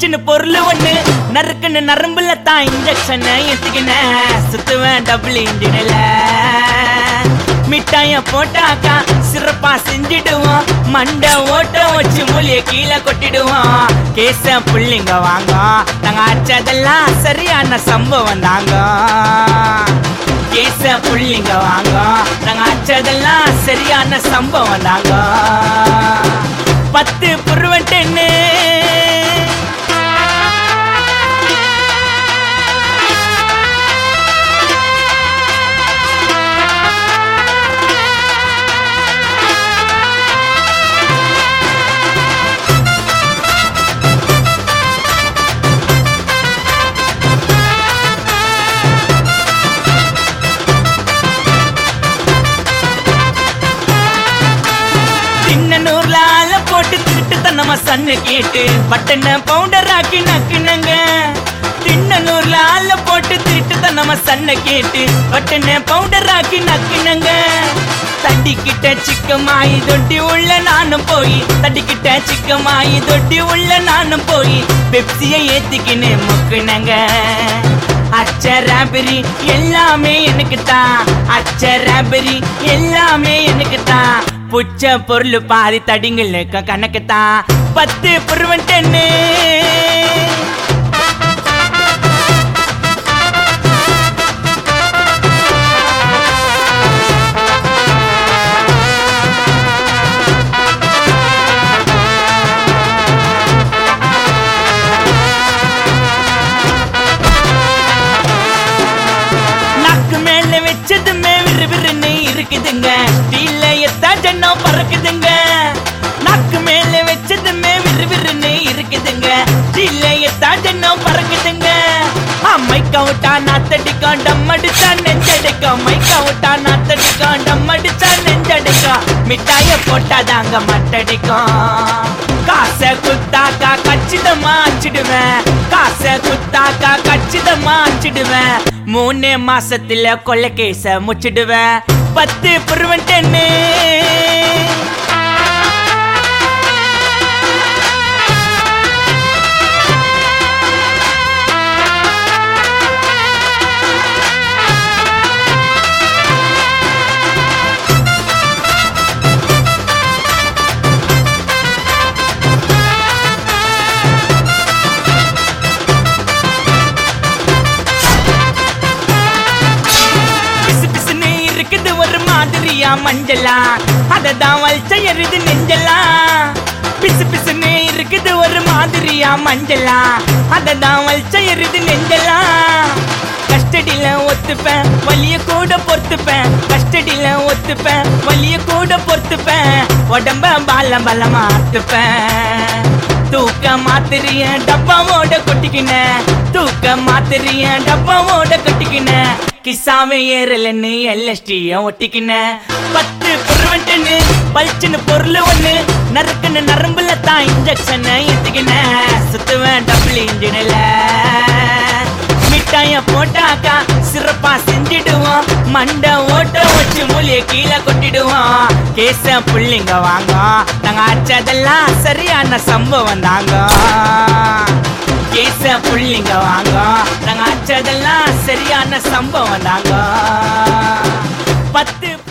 பளிச்சுன்னு பொருள் ஒண்ணு நறுக்குன்னு நரம்புல தான் இன்ஜெக்ஷன் எத்துக்கின சுத்துவேன் டபுள் இன்ஜினில் மிட்டாய போட்டாக்கா சிறப்பா செஞ்சிடுவோம் மண்டை ஓட்ட வச்சு மூலிய கீழே கொட்டிடுவோம் கேச புள்ளிங்க வாங்க நாங்க அச்சதெல்லாம் சரியான சம்பவம் தாங்க கேச புள்ளிங்க வாங்க நாங்க அச்சதெல்லாம் சரியான சம்பவம் தாங்க பத்து புருவட்டென்னு தின்னூர்ல ஆள போட்டு திருட்டு தன்னம சன்னு கேட்டு பட்டன பவுடர் ஆக்கி நக்குனங்க தின்னூர்ல ஆள போட்டு திருட்டு தன்னம சன்ன கேட்டு பட்டன பவுடர் ஆக்கி நக்குனங்க தட்டிக்கிட்ட சிக்கமாயி தொட்டி உள்ள நானும் போய் தட்டிக்கிட்ட சிக்கமாயி தொட்டி உள்ள நானும் போய் பெப்சியை ஏத்திக்கின்னு முக்குனங்க அச்ச ராபரி எல்லாமே எனக்கு தான் அச்ச ராபரி எல்லாமே எனக்கு தான் புச்ச பொருள் பாதி தடிங்களுக்கு கணக்கு தான் பத்து புருவன் டென்னு நாக்கு மேல வச்சதுமே விறுவிறுன்னு இருக்குதுங்க டீல எத்தா ஜன்னம் பறக்குதுங்க நாக்கு மேல வச்சதுமே விறுவிறுன்னு இருக்குதுங்க டீல எத்தா ஜன்னம் பறக்குதுங்க மைக்கா விட்டா நாத்தடிக்கும் டம் அடிச்சா நெஞ்சடிக்கும் மைக்கா விட்டா நாத்தடிக்கும் டம் அடிச்சா நெஞ்சடிக்கும் மிட்டாய போட்டாதாங்க மட்டடிக்கும் காசை குத்தாக்கா கச்சிதமா அச்சிடுவேன் காசை குத்தாக்கா கச்சிதமா அச்சிடுவேன் மூணு மாசத்துல கொலை கேச முச்சிடுவேன் பத்து புருவன் டென்னு பிசு பிசுன்னு இருக்குது ஒரு மாதிரியா மஞ்சளா அததான் வலிச்ச எருது நெஞ்சலா பிசு பிசுன்னு இருக்குது ஒரு மாதிரியா மஞ்சளா அததான் வலிச்ச எருது நெஞ்சலா கஸ்டடியில ஒத்துப்பேன் வலிய கூட பொறுத்துப்பேன் கஸ்டடியில ஒத்துப்பேன் வலிய கூட பொறுத்துப்பேன் உடம்ப பாலம் பலமா ஆத்துப்பேன் தூக்க மாத்திரிய டப்பாவோட கொட்டிக்கின தூக்க மாத்திரிய டப்பாவோட கொட்டிக்கின கிசாவே ஏறலன்னு எல்எஸ்டிய ஒட்டிக்கின பத்து பொருவன்ட்டுன்னு பளிச்சுன்னு பொருள் ஒண்ணு நறுக்குன்னு நரம்புல தான் இன்ஜெக்ஷன் எத்துக்கின சுத்துவேன் டபுள் இன்ஜினில் மிட்டாய போட்டாக்கா சிறப்பா செஞ்சிடுவோம் மண்டை ஓட்ட வச்சு மூலிய கீழே கொட்டிடுவோம் கேச புள்ளிங்க வாங்க நாங்க அச்சதெல்லாம் சரியான சம்பவம் தாங்க கேச புள்ளிங்க வாங்க நாங்க அச்சதெல்லாம் சரியான சம்பவம் தாங்க பத்து